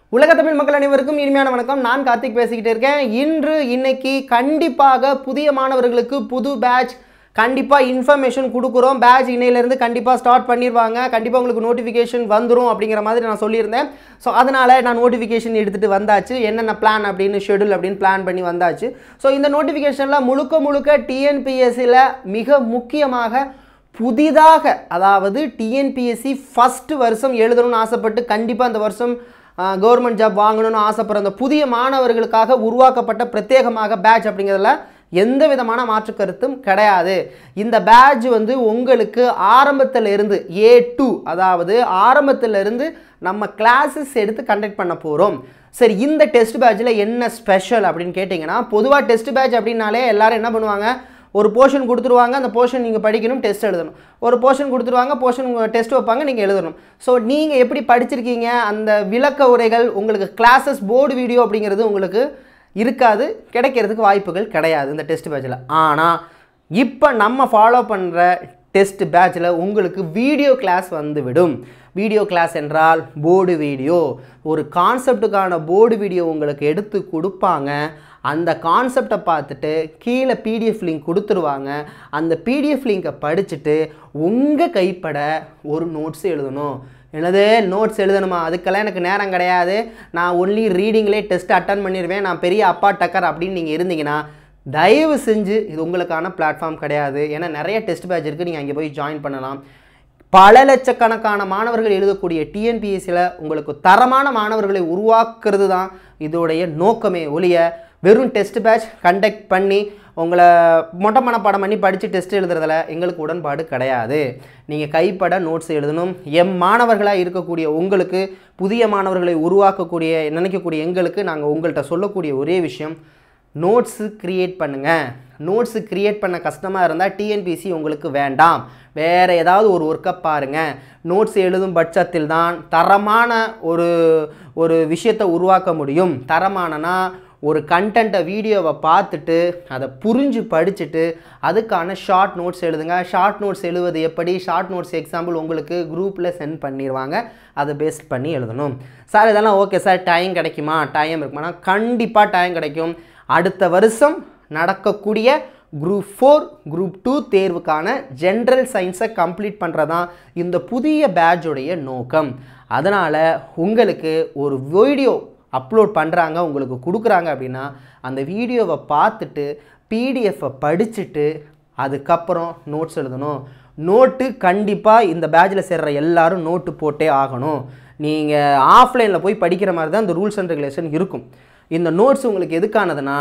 உலக தமிழ் மக்கள் அனைவருக்கும் இனிமையான வணக்கம் நான் கார்த்திக் பேசிக்கிட்டு இருக்கேன் இன்று இன்னைக்கு கண்டிப்பாக புதிய மாணவர்களுக்கு புது பேட்ச் கண்டிப்பாக இன்ஃபர்மேஷன் கொடுக்குறோம் பேட்ச் இன்னையிலேருந்து கண்டிப்பாக ஸ்டார்ட் பண்ணிடுவாங்க கண்டிப்பாக உங்களுக்கு நோட்டிஃபிகேஷன் வந்துடும் அப்படிங்கிற மாதிரி நான் சொல்லியிருந்தேன் ஸோ அதனால் நான் நோட்டிஃபிகேஷன் எடுத்துகிட்டு வந்தாச்சு என்னென்ன பிளான் அப்படின்னு ஷெடியூல் அப்படின்னு பிளான் பண்ணி வந்தாச்சு ஸோ இந்த நோட்டிஃபிகேஷனில் முழுக்க முழுக்க டிஎன்பிஎஸ்சியில் மிக முக்கியமாக புதிதாக அதாவது டிஎன்பிஎஸ்சி ஃபஸ்ட்டு வருஷம் எழுதணும்னு ஆசைப்பட்டு கண்டிப்பாக அந்த வருஷம் கவர்மெண்ட் ஜாப் வாங்கணும்னு ஆசைப்படுற அந்த புதிய மாணவர்களுக்காக உருவாக்கப்பட்ட பிரத்யேகமாக பேட்ச் அப்படிங்கிறதுல எந்த விதமான மாற்று கருத்தும் கிடையாது இந்த பேட்ச் வந்து உங்களுக்கு ஆரம்பத்தில் இருந்து ஏ டூ அதாவது ஆரம்பத்தில் இருந்து நம்ம கிளாஸஸ் எடுத்து கண்டக்ட் பண்ண போகிறோம் சரி இந்த டெஸ்ட் பேட்சில் என்ன ஸ்பெஷல் அப்படின்னு கேட்டிங்கன்னா பொதுவாக டெஸ்ட் பேட்ச் அப்படின்னாலே எல்லாரும் என்ன பண்ணுவாங்க ஒரு போர்ஷன் கொடுத்துருவாங்க அந்த போர்ஷன் நீங்கள் படிக்கணும் டெஸ்ட் எழுதணும் ஒரு போர்ஷன் கொடுத்துருவாங்க போர்ஷன் டெஸ்ட் வைப்பாங்க நீங்கள் எழுதணும் ஸோ நீங்கள் எப்படி படிச்சிருக்கீங்க அந்த விளக்க உரைகள் உங்களுக்கு கிளாஸஸ் போர்டு வீடியோ அப்படிங்கிறது உங்களுக்கு இருக்காது கிடைக்கிறதுக்கு வாய்ப்புகள் கிடையாது இந்த டெஸ்ட் பேட்சில் ஆனால் இப்போ நம்ம ஃபாலோ பண்ணுற டெஸ்ட் பேட்சில் உங்களுக்கு வீடியோ கிளாஸ் வந்துவிடும் வீடியோ கிளாஸ் என்றால் போர்டு வீடியோ ஒரு கான்செப்டுக்கான போர்டு வீடியோ உங்களுக்கு எடுத்து கொடுப்பாங்க அந்த கான்செப்டை பார்த்துட்டு கீழே பிடிஎஃப் லிங்க் கொடுத்துருவாங்க அந்த பிடிஎஃப் லிங்கை படிச்சுட்டு உங்கள் கைப்பட ஒரு நோட்ஸ் எழுதணும் எனது நோட்ஸ் எழுதணுமா அதுக்கெல்லாம் எனக்கு நேரம் கிடையாது நான் ஒன்லி ரீடிங்லேயே டெஸ்ட் அட்டன் பண்ணிடுவேன் நான் பெரிய அப்பா டக்கர் அப்படின்னு நீங்கள் இருந்தீங்கன்னா தயவு செஞ்சு இது உங்களுக்கான பிளாட்ஃபார்ம் கிடையாது ஏன்னா நிறைய டெஸ்ட் பேட்ச் இருக்குது நீங்கள் அங்கே போய் ஜாயின் பண்ணலாம் பல லட்சக்கணக்கான மாணவர்கள் எழுதக்கூடிய டிஎன்பிஎஸ்சியில் உங்களுக்கு தரமான மாணவர்களை உருவாக்குறது தான் இதோடைய நோக்கமே ஒழிய வெறும் டெஸ்ட் பேட்ச் கண்டக்ட் பண்ணி உங்களை மொட்டை மனப்பாடம் பண்ணி படித்து டெஸ்ட் எழுதுறதுல எங்களுக்கு உடன்பாடு கிடையாது நீங்கள் கைப்பட நோட்ஸ் எழுதணும் எம் மாணவர்களாக இருக்கக்கூடிய உங்களுக்கு புதிய மாணவர்களை உருவாக்கக்கூடிய நினைக்கக்கூடிய எங்களுக்கு நாங்கள் உங்கள்கிட்ட சொல்லக்கூடிய ஒரே விஷயம் நோட்ஸு க்ரியேட் பண்ணுங்கள் நோட்ஸு க்ரியேட் பண்ண கஷ்டமாக இருந்தால் டிஎன்பிசி உங்களுக்கு வேண்டாம் வேறு ஏதாவது ஒரு ஒர்க்கை பாருங்கள் நோட்ஸ் எழுதும் பட்சத்தில் தான் தரமான ஒரு ஒரு விஷயத்தை உருவாக்க முடியும் தரமானனா ஒரு கண்டென்ட்டை வீடியோவை பார்த்துட்டு அதை புரிஞ்சு படிச்சுட்டு அதுக்கான ஷார்ட் நோட்ஸ் எழுதுங்க ஷார்ட் நோட்ஸ் எழுதுவது எப்படி ஷார்ட் நோட்ஸ் எக்ஸாம்பிள் உங்களுக்கு குரூப்பில் சென்ட் பண்ணிடுவாங்க அதை பேஸ்ட் பண்ணி எழுதணும் சார் இதெல்லாம் ஓகே சார் டைம் கிடைக்குமா டைம் இருக்குமானா கண்டிப்பாக டைம் கிடைக்கும் அடுத்த வருஷம் நடக்கக்கூடிய குரூப் ஃபோர் குரூப் டூ தேர்வுக்கான ஜென்ரல் சயின்ஸை கம்ப்ளீட் பண்ணுறதான் இந்த புதிய பேட்சோடைய நோக்கம் அதனால் உங்களுக்கு ஒரு வீடியோ அப்லோட் பண்ணுறாங்க உங்களுக்கு கொடுக்குறாங்க அப்படின்னா அந்த வீடியோவை பார்த்துட்டு பிடிஎஃப்பை படிச்சுட்டு அதுக்கப்புறம் நோட்ஸ் எழுதணும் நோட்டு கண்டிப்பாக இந்த பேட்சில் சேர்ற எல்லாரும் நோட்டு போட்டே ஆகணும் நீங்கள் ஆஃப்லைனில் போய் படிக்கிற மாதிரி தான் இந்த ரூல்ஸ் அண்ட் ரெகுலேஷன் இருக்கும் இந்த நோட்ஸ் உங்களுக்கு எதுக்கானதுன்னா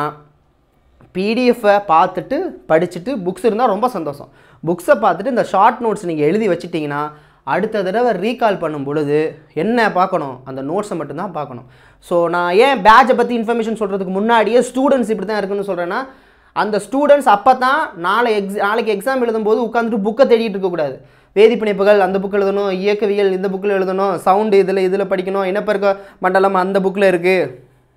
பிடிஎஃப்பை பார்த்துட்டு படிச்சுட்டு புக்ஸ் இருந்தால் ரொம்ப சந்தோஷம் புக்ஸை பார்த்துட்டு இந்த ஷார்ட் நோட்ஸ் நீங்கள் எழுதி வச்சிட்டிங்கன்னா அடுத்த தடவை ரீகால் பண்ணும் பொழுது என்ன பார்க்கணும் அந்த நோட்ஸை மட்டும்தான் பார்க்கணும் ஸோ நான் ஏன் பேட்சை பற்றி இன்ஃபர்மேஷன் சொல்கிறதுக்கு முன்னாடியே ஸ்டூடெண்ட்ஸ் இப்படி தான் இருக்குன்னு சொல்கிறேன்னா அந்த ஸ்டூடெண்ட்ஸ் அப்போ தான் நாளை எக்ஸ் நாளைக்கு எக்ஸாம் எழுதும்போது உட்காந்துட்டு புக்கை தேடிட்டு இருக்கக்கூடாது வேதிப்பிணைப்புகள் அந்த புக் எழுதணும் இயக்கவியல் இந்த புக்கில் எழுதணும் சவுண்டு இதில் இதில் படிக்கணும் இனப்பெருக்க மண்டலம் அந்த புக்கில் இருக்குது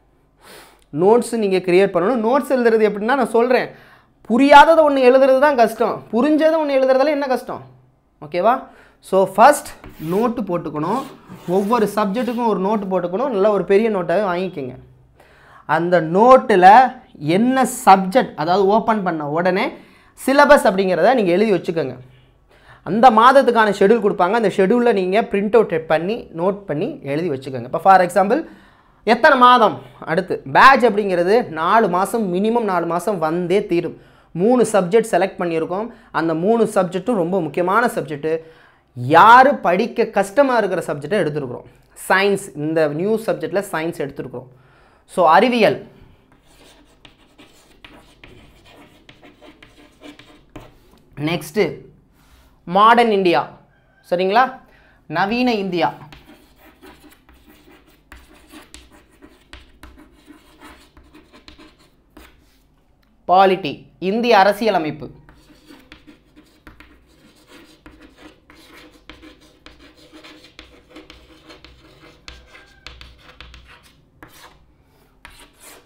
நோட்ஸ் நீங்கள் க்ரியேட் பண்ணணும் நோட்ஸ் எழுதுறது எப்படின்னா நான் சொல்கிறேன் புரியாததை ஒன்று எழுதுறது தான் கஷ்டம் புரிஞ்சதை ஒன்று எழுதுறதுல என்ன கஷ்டம் ஓகேவா ஸோ ஃபஸ்ட் நோட்டு போட்டுக்கணும் ஒவ்வொரு சப்ஜெக்ட்டுக்கும் ஒரு நோட்டு போட்டுக்கணும் நல்லா ஒரு பெரிய நோட்டாகவே வாங்கிக்கோங்க அந்த நோட்டில் என்ன சப்ஜெக்ட் அதாவது ஓப்பன் பண்ண உடனே சிலபஸ் அப்படிங்கிறத நீங்கள் எழுதி வச்சுக்கோங்க அந்த மாதத்துக்கான ஷெடியூல் கொடுப்பாங்க அந்த ஷெடியூலில் நீங்கள் பிரிண்ட் அவுட் பண்ணி நோட் பண்ணி எழுதி வச்சுக்கோங்க இப்போ ஃபார் எக்ஸாம்பிள் எத்தனை மாதம் அடுத்து பேட்ச் அப்படிங்கிறது நாலு மாதம் மினிமம் நாலு மாதம் வந்தே தீரும் மூணு சப்ஜெக்ட் செலக்ட் பண்ணியிருக்கோம் அந்த மூணு சப்ஜெக்ட்டும் ரொம்ப முக்கியமான சப்ஜெக்ட்டு யார் படிக்க கஷ்டமாக இருக்கிற சப்ஜெக்டை எடுத்துருக்குறோம் சயின்ஸ் இந்த நியூ சப்ஜெக்டில் சயின்ஸ் எடுத்துருக்குறோம் ஸோ அறிவியல் நெக்ஸ்ட்டு மாடர்ன் இந்தியா சரிங்களா நவீன இந்தியா பாலிட்டி இந்திய அரசியலமைப்பு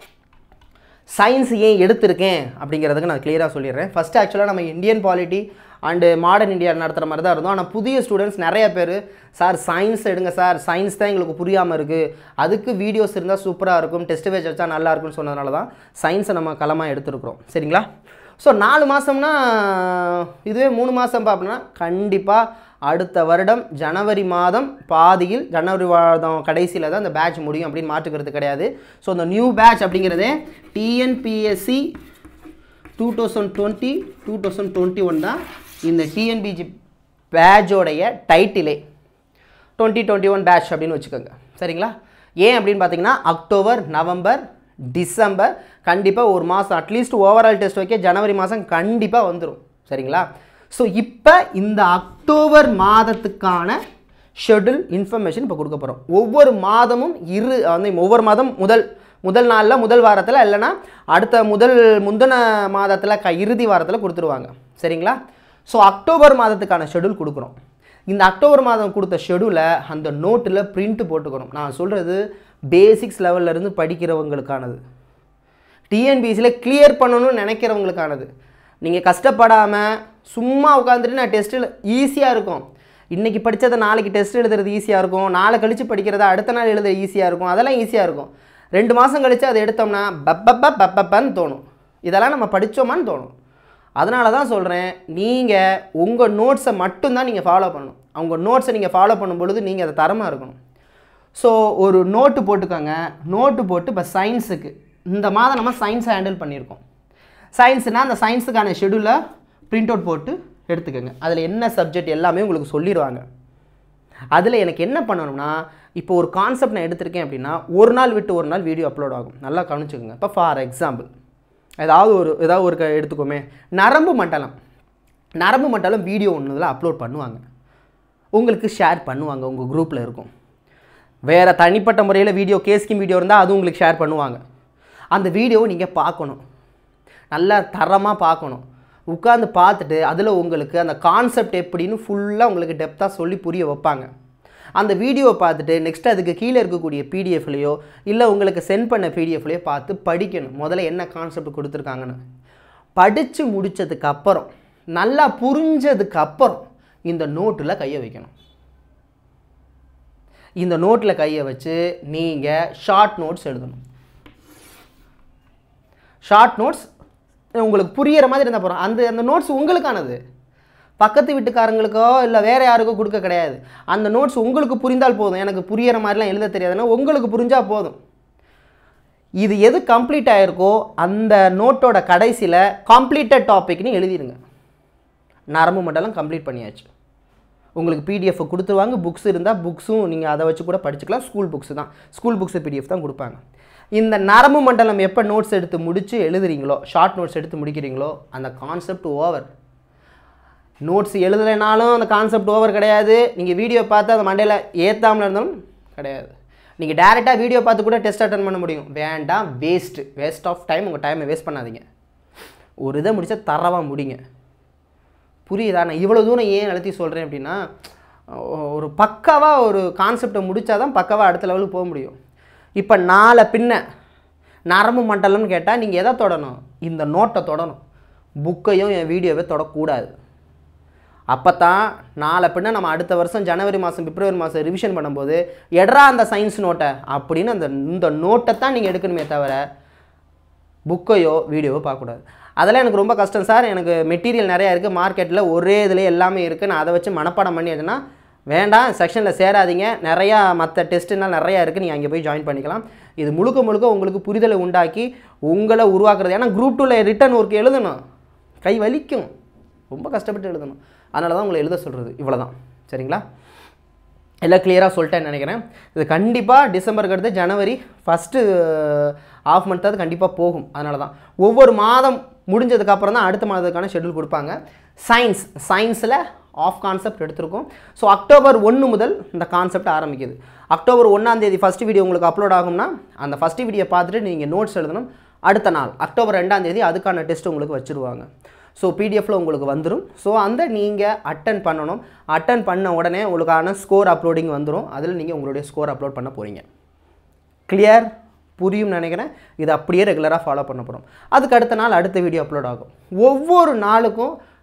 சயின்ஸ் ஏன் எடுத்திருக்கேன் அப்படிங்கிறதுக்கு நான் கிளியராக சொல்லிடுறேன் ஃபஸ்ட்டு ஆக்சுவலாக நம்ம Indian polity and modern India நடத்துகிற மாதிரி தான் இருந்தோம் ஆனால் புதிய ஸ்டூடெண்ட்ஸ் நிறைய பேர் சார் சயின்ஸ் எடுங்க சார் சயின்ஸ் தான் எங்களுக்கு புரியாமல் இருக்குது அதுக்கு வீடியோஸ் இருந்தால் சூப்பராக இருக்கும் டெஸ்ட் பேஜ் வச்சா நல்லா இருக்கும்னு சொன்னதுனால தான் சயின்ஸை நம்ம களமாக எடுத்துருக்குறோம் சரிங்களா ஸோ நாலு மாதம்னா இதுவே மூணு மாதம் பார்ப்போம்னா கண்டிப்பாக அடுத்த வருடம் ஜனவரி மாதம் பாதியில் ஜனவரி மாதம் கடைசியில் தான் இந்த பேட்ச் முடியும் அப்படின்னு மாற்றுக்கிறது கிடையாது ஸோ இந்த நியூ பேட்ச் அப்படிங்கிறதே TNPSC two thousand twenty two thousand twenty one தான் இந்த டிஎன்பிஜி பேட்சோடைய டைட்டிலே டுவெண்ட்டி டுவெண்ட்டி ஒன் பேட்ச் அப்படின்னு வச்சுக்கோங்க சரிங்களா ஏன் அப்படின்னு பார்த்தீங்கன்னா அக்டோபர் நவம்பர் டிசம்பர் கண்டிப்பாக ஒரு மாதம் அட்லீஸ்ட் ஓவரால் டெஸ்ட் வைக்க ஜனவரி மாதம் கண்டிப்பாக வந்துடும் சரிங்களா ஸோ இப்போ இந்த அக்டோபர் மாதத்துக்கான ஷெட்யூல் இன்ஃபர்மேஷன் இப்போ கொடுக்க போகிறோம் ஒவ்வொரு மாதமும் இரு வந்து ஒவ்வொரு மாதம் முதல் முதல் நாளில் முதல் வாரத்தில் இல்லைன்னா அடுத்த முதல் முந்தின மாதத்தில் க இறுதி வாரத்தில் கொடுத்துருவாங்க சரிங்களா ஸோ அக்டோபர் மாதத்துக்கான ஷெட்யூல் கொடுக்குறோம் இந்த அக்டோபர் மாதம் கொடுத்த ஷெடியூலை அந்த நோட்டில் பிரிண்ட் போட்டுக்கணும் நான் சொல்கிறது பேசிக்ஸ் இருந்து படிக்கிறவங்களுக்கானது டிஎன்பிசியில் கிளியர் பண்ணணும்னு நினைக்கிறவங்களுக்கானது நீங்கள் கஷ்டப்படாமல் சும்மா உட்காந்துட்டு நான் டெஸ்ட்டில் ஈஸியாக இருக்கும் இன்றைக்கி படித்ததை நாளைக்கு டெஸ்ட் எழுதுறது ஈஸியாக இருக்கும் நாளை கழித்து படிக்கிறத அடுத்த நாள் எழுத ஈஸியாக இருக்கும் அதெல்லாம் ஈஸியாக இருக்கும் ரெண்டு மாதம் கழித்து அதை எடுத்தோம்னா பப்பப்ப பப்பப்பன்னு தோணும் இதெல்லாம் நம்ம படித்தோமான்னு தோணும் அதனால தான் சொல்கிறேன் நீங்கள் உங்கள் நோட்ஸை மட்டும்தான் நீங்கள் ஃபாலோ பண்ணணும் அவங்க நோட்ஸை நீங்கள் ஃபாலோ பண்ணும் பொழுது நீங்கள் அதை தரமாக இருக்கணும் ஸோ ஒரு நோட்டு போட்டுக்கோங்க நோட்டு போட்டு இப்போ சயின்ஸுக்கு இந்த மாதம் நம்ம சயின்ஸை ஹேண்டில் பண்ணியிருக்கோம் சயின்ஸ்னால் அந்த சயின்ஸுக்கான ஷெடியூலை பிரிண்ட் அவுட் போட்டு எடுத்துக்கோங்க அதில் என்ன சப்ஜெக்ட் எல்லாமே உங்களுக்கு சொல்லிடுவாங்க அதில் எனக்கு என்ன பண்ணணும்னா இப்போ ஒரு கான்செப்ட் நான் எடுத்திருக்கேன் அப்படின்னா ஒரு நாள் விட்டு ஒரு நாள் வீடியோ அப்லோட் ஆகும் நல்லா கவனிச்சுக்கோங்க இப்போ ஃபார் எக்ஸாம்பிள் ஏதாவது ஒரு ஏதாவது ஒரு க- எடுத்துக்கோமே நரம்பு மண்டலம் நரம்பு மண்டலம் வீடியோ ஒன்றுல அப்லோட் பண்ணுவாங்க உங்களுக்கு ஷேர் பண்ணுவாங்க உங்கள் குரூப்பில் இருக்கும் வேறு தனிப்பட்ட முறையில் வீடியோ கேஸ்கிம் வீடியோ இருந்தால் அது உங்களுக்கு ஷேர் பண்ணுவாங்க அந்த வீடியோவை நீங்கள் பார்க்கணும் நல்லா தரமாக பார்க்கணும் உட்காந்து பார்த்துட்டு அதில் உங்களுக்கு அந்த கான்செப்ட் எப்படின்னு ஃபுல்லாக உங்களுக்கு டெப்த்தாக சொல்லி புரிய வைப்பாங்க அந்த வீடியோவை பார்த்துட்டு நெக்ஸ்ட் அதுக்கு கீழே இருக்கக்கூடிய பிடிஎஃப்லையோ இல்லை உங்களுக்கு சென்ட் பண்ண பிடிஎஃப்லையோ பார்த்து படிக்கணும் முதல்ல என்ன கான்செப்ட் கொடுத்துருக்காங்கன்னு படித்து முடித்ததுக்கு அப்புறம் நல்லா புரிஞ்சதுக்கு அப்புறம் இந்த நோட்டில் கையை வைக்கணும் இந்த நோட்டில் கையை வச்சு நீங்கள் ஷார்ட் நோட்ஸ் எழுதணும் ஷார்ட் நோட்ஸ் உங்களுக்கு புரியிற மாதிரி இருந்தால் போகிறோம் அந்த அந்த நோட்ஸ் உங்களுக்கானது பக்கத்து வீட்டுக்காரங்களுக்கோ இல்லை வேறு யாருக்கோ கொடுக்க கிடையாது அந்த நோட்ஸ் உங்களுக்கு புரிந்தால் போதும் எனக்கு புரியிற மாதிரிலாம் எழுத தெரியாதுன்னா உங்களுக்கு புரிஞ்சால் போதும் இது எது கம்ப்ளீட் ஆகிருக்கோ அந்த நோட்டோட கடைசியில் கம்ப்ளீட்டட் டாபிக்னு எழுதிடுங்க நரம்பு மண்டலம் கம்ப்ளீட் பண்ணியாச்சு உங்களுக்கு பிடிஎஃப் கொடுத்துருவாங்க புக்ஸ் இருந்தால் புக்ஸும் நீங்கள் அதை வச்சு கூட படிச்சுக்கலாம் ஸ்கூல் புக்ஸ் தான் ஸ்கூல் புக்ஸ் பிடிஎஃப் தான் கொடுப்பாங்க இந்த நரம்பு மண்டலம் எப்போ நோட்ஸ் எடுத்து முடித்து எழுதுறீங்களோ ஷார்ட் நோட்ஸ் எடுத்து முடிக்கிறீங்களோ அந்த கான்செப்ட் ஓவர் நோட்ஸ் எழுதலைனாலும் அந்த கான்செப்ட் ஓவர் கிடையாது நீங்கள் வீடியோ பார்த்து அந்த மண்டையில் ஏற்றாமல் இருந்தாலும் கிடையாது நீங்கள் டேரெக்டாக வீடியோ பார்த்து கூட டெஸ்ட் அட்டன் பண்ண முடியும் வேண்டாம் வேஸ்ட்டு வேஸ்ட் ஆஃப் டைம் உங்கள் டைமை வேஸ்ட் பண்ணாதீங்க ஒரு இதை முடிச்சா தரவா முடிங்க புரியுதா நான் இவ்வளோ தூரம் ஏன் அழுத்தி சொல்கிறேன் அப்படின்னா ஒ- ஒரு பக்காவாக ஒரு கான்செப்டை முடித்தா தான் பக்காவாக அடுத்த லெவலுக்கு போக முடியும் இப்போ நாளை பின்ன நரம்பு மண்டலம்னு கேட்டால் நீங்கள் எதை தொடணும் இந்த நோட்டை தொடணும் புக்கையும் என் வீடியோவை தொடக்கூடாது அப்போ தான் நாளை பின்ன நம்ம அடுத்த வருஷம் ஜனவரி மாதம் பிப்ரவரி மாதம் ரிவிஷன் பண்ணும்போது எட்ரா அந்த சயின்ஸ் நோட்டை அப்படின்னு அந்த இந்த நோட்டை தான் நீங்கள் எடுக்கணுமே தவிர புக்கையோ வீடியோவோ பார்க்கக்கூடாது அதெல்லாம் எனக்கு ரொம்ப கஷ்டம் சார் எனக்கு மெட்டீரியல் நிறையா இருக்குது மார்க்கெட்டில் ஒரே இதில் எல்லாமே இருக்குது நான் அதை வச்சு மனப்பாடம் பண்ணி எதுனா வேண்டாம் செக்ஷனில் சேராதீங்க நிறையா மற்ற டெஸ்ட்டுனால் நிறையா இருக்குது நீங்கள் அங்கே போய் ஜாயின் பண்ணிக்கலாம் இது முழுக்க முழுக்க உங்களுக்கு புரிதலை உண்டாக்கி உங்களை உருவாக்குறது ஏன்னா குரூப் டூவில் ரிட்டன் ஒர்க் எழுதணும் கை வலிக்கும் ரொம்ப கஷ்டப்பட்டு எழுதணும் அதனால தான் உங்களை எழுத சொல்கிறது இவ்வளோ தான் சரிங்களா எல்லாம் கிளியராக சொல்லிட்டேன்னு நினைக்கிறேன் இது கண்டிப்பாக டிசம்பருக்கு அடுத்து ஜனவரி ஃபஸ்ட்டு ஆஃப் மந்த் அது கண்டிப்பாக போகும் அதனால தான் ஒவ்வொரு மாதம் முடிஞ்சதுக்கப்புறம் தான் அடுத்த மாதத்துக்கான ஷெட்யூல் கொடுப்பாங்க சயின்ஸ் சயின்ஸில் ஆஃப் கான்செப்ட் எடுத்திருக்கோம் ஸோ அக்டோபர் ஒன்று முதல் இந்த கான்செப்ட் ஆரம்பிக்குது அக்டோபர் ஒன்றாம் தேதி ஃபஸ்ட் வீடியோ உங்களுக்கு அப்லோட் ஆகும்னா அந்த ஃபஸ்ட் வீடியோ பார்த்துட்டு நீங்கள் நோட்ஸ் எழுதணும் அடுத்த நாள் அக்டோபர் ரெண்டாம் தேதி அதுக்கான டெஸ்ட் உங்களுக்கு வச்சுருவாங்க ஸோ பிடிஎஃப்ல உங்களுக்கு வந்துடும் ஸோ அந்த நீங்கள் அட்டன் பண்ணணும் அட்டன் பண்ண உடனே உங்களுக்கான ஸ்கோர் அப்லோடிங் வந்துடும் அதில் நீங்கள் உங்களுடைய ஸ்கோர் அப்லோட் பண்ண போகிறீங்க கிளியர் புரியும் நினைக்கிறேன் இது அப்படியே ரெகுலராக ஃபாலோ பண்ண போகிறோம் அதுக்கு அடுத்த நாள் அடுத்த வீடியோ அப்லோட் ஆகும் ஒவ்வொரு நாளுக்கும்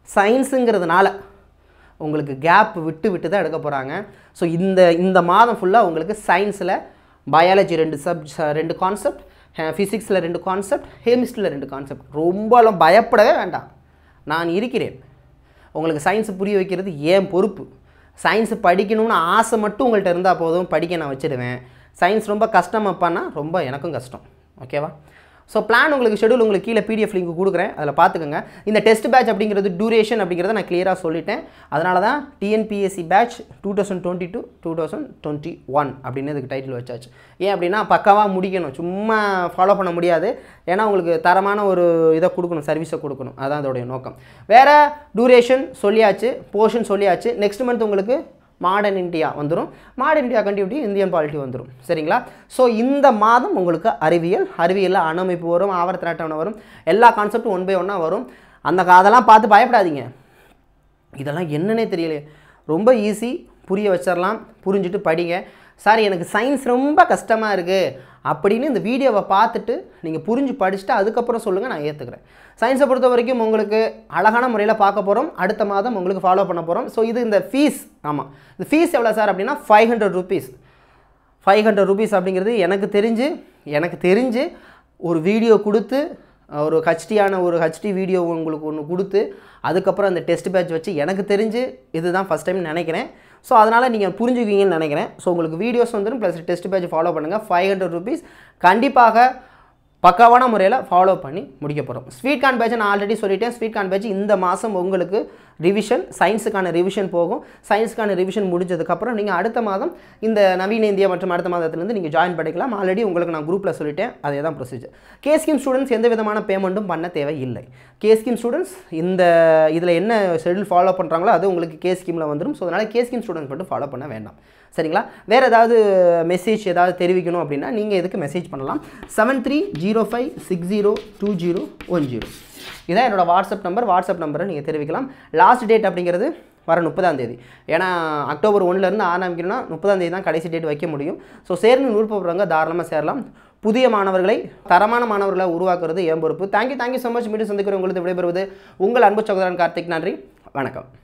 சயின்ஸுங்கிறதுனால உங்களுக்கு கேப் விட்டு விட்டு தான் எடுக்க போகிறாங்க ஸோ இந்த இந்த மாதம் ஃபுல்லாக உங்களுக்கு சயின்ஸில் பயாலஜி ரெண்டு சப் ரெண்டு கான்செப்ட் ஃபிசிக்ஸில் ரெண்டு கான்செப்ட் கெமிஸ்ட்ரியில் ரெண்டு கான்செப்ட் ரொம்பலாம் பயப்படவே வேண்டாம் நான் இருக்கிறேன் உங்களுக்கு சயின்ஸ் புரிய வைக்கிறது ஏன் பொறுப்பு சயின்ஸ் படிக்கணும்னு ஆசை மட்டும் உங்கள்கிட்ட இருந்தால் போதும் படிக்க நான் வச்சிடுவேன் சயின்ஸ் ரொம்ப கஷ்டம் அப்பான்னா ரொம்ப எனக்கும் கஷ்டம் ஓகேவா ஸோ பிளான் உங்களுக்கு ஷெடியூல் உங்களுக்கு கீழே பிடிஎஃப் லிங்க் கொடுக்குறேன் அதில் பார்த்துக்கோங்க இந்த டெஸ்ட் பேட்ச் அப்படிங்கிறது டூரேஷன் அப்படிங்கிறத நான் கிளியராக சொல்லிட்டேன் அதனால தான் TNPSC batch two thousand twenty two two thousand twenty one அப்படின்னு இதுக்கு டைட்டில் வச்சாச்சு ஏன் அப்படின்னா பக்காவாக முடிக்கணும் சும்மா ஃபாலோ பண்ண முடியாது ஏன்னா உங்களுக்கு தரமான ஒரு இதை கொடுக்கணும் சர்வீஸை கொடுக்கணும் அதான் அதோடைய நோக்கம் வேறு டூரேஷன் சொல்லியாச்சு போர்ஷன் சொல்லியாச்சு நெக்ஸ்ட் மந்த் உங்களுக்கு மாடர்ன் இந்தியா வந்துடும் மாடர்ன் இந்தியா கண்டிப்பாக இந்தியன் பாலிட்டி வந்துடும் சரிங்களா ஸோ இந்த மாதம் உங்களுக்கு அறிவியல் அறிவியலில் அணமைப்பு வரும் ஆவர்த்தன அட்டவணை வரும் எல்லா கான்செப்டும் ஒன் பை ஒன்னாக வரும் அந்த அதெல்லாம் பார்த்து பயப்படாதீங்க இதெல்லாம் என்னன்னே தெரியல ரொம்ப ஈஸி புரிய வச்சிடலாம் புரிஞ்சுட்டு படிங்க சார் எனக்கு சயின்ஸ் ரொம்ப கஷ்டமாக இருக்குது அப்படின்னு இந்த வீடியோவை பார்த்துட்டு நீங்கள் புரிஞ்சு படிச்சுட்டு அதுக்கப்புறம் சொல்லுங்கள் நான் ஏற்றுக்கிறேன் சயின்ஸை பொறுத்த வரைக்கும் உங்களுக்கு அழகான முறையில் பார்க்க போகிறோம் அடுத்த மாதம் உங்களுக்கு ஃபாலோ பண்ண போகிறோம் ஸோ இது இந்த ஃபீஸ் ஆமாம் இந்த ஃபீஸ் எவ்வளோ சார் அப்படின்னா five hundred rupees five hundred rupees அப்படிங்கிறது எனக்கு தெரிஞ்சு எனக்கு தெரிஞ்சு ஒரு வீடியோ கொடுத்து ஒரு ஹச்டியான ஒரு ஹச்டி வீடியோ உங்களுக்கு ஒன்று கொடுத்து அதுக்கப்புறம் அந்த டெஸ்ட் பேட்ச் வச்சு எனக்கு தெரிஞ்சு இதுதான் ஃபஸ்ட் டைம் நினைக்கிறேன் ஸோ அதனால் நீங்கள் புரிஞ்சுக்குவீங்கன்னு நினைக்கிறேன் ஸோ உங்களுக்கு வீடியோஸ் வந்துடும் ப்ளஸ் டெஸ்ட் பேட்ச் ஃபாலோ பண்ணுங்கள் ஃபைவ் ஹண்ட்ரட் ருபீஸ் கண்டிப்பாக பக்காவான முறையில் ஃபாலோ பண்ணி முடிக்க போகிறோம் ஸ்வீட் கார்ன் பேட்ச் நான் ஆல்ரெடி சொல்லிட்டேன் ஸ்வீட் கார்ன் பேட்ச் இந்த மாதம் உங்களுக்கு ரிவிஷன் சயின்ஸுக்கான ரிவிஷன் போகும் சயின்ஸுக்கான ரிவிஷன் முடிஞ்சதுக்கப்புறம் நீங்கள் அடுத்த மாதம் இந்த நவீன இந்தியா மற்றும் அடுத்த மாதத்துலேருந்து நீங்கள் ஜாயின் பண்ணிக்கலாம் ஆல்ரெடி உங்களுக்கு நான் குரூப்பில் சொல்லிட்டேன் அதே தான் ப்ரொசீஜர் கே ஸ்கீம் ஸ்டூடெண்ட்ஸ் எந்த விதமான பேமெண்ட்டும் பண்ண தேவையில்லை கே ஸ்கீம் ஸ்டூடெண்ட்ஸ் இந்த இதில் என்ன ஷெடியூல் ஃபாலோ பண்ணுறாங்களோ அது உங்களுக்கு கே ஸ்கீமில் வந்துடும் ஸோ அதனால் கே ஸ்கீம் ஸ்டூடெண்ட்ஸ் மட்டும் ஃபாலோ பண்ண வேண்டாம் சரிங்களா வேறு ஏதாவது மெசேஜ் ஏதாவது தெரிவிக்கணும் அப்படின்னா நீங்கள் இதுக்கு மெசேஜ் பண்ணலாம் seven three zero five six zero two zero one zero இதான் என்னோடய வாட்ஸ்அப் நம்பர் வாட்ஸ்அப் நம்பரை நீங்கள் தெரிவிக்கலாம் லாஸ்ட் டேட் அப்படிங்கிறது வர முப்பதாம் தேதி ஏன்னா அக்டோபர் ஒன்றுலேருந்து ஆரம்பிக்கணும்னா முப்பதாம் தேதி தான் கடைசி டேட் வைக்க முடியும் ஸோ சேர்ந்து விருப்பப்படுறவங்க தாராளமாக சேரலாம் புதிய மாணவர்களை தரமான மாணவர்களை உருவாக்குறது என் பொறுப்பு தேங்க்யூ தேங்க்யூ ஸோ மச் மீண்டும் சந்திக்கிறேன் உங்களுக்கு விடைபெறுவது உங்கள் அன்பு சகோதரன் கார்த்திக் நன்றி வணக்கம்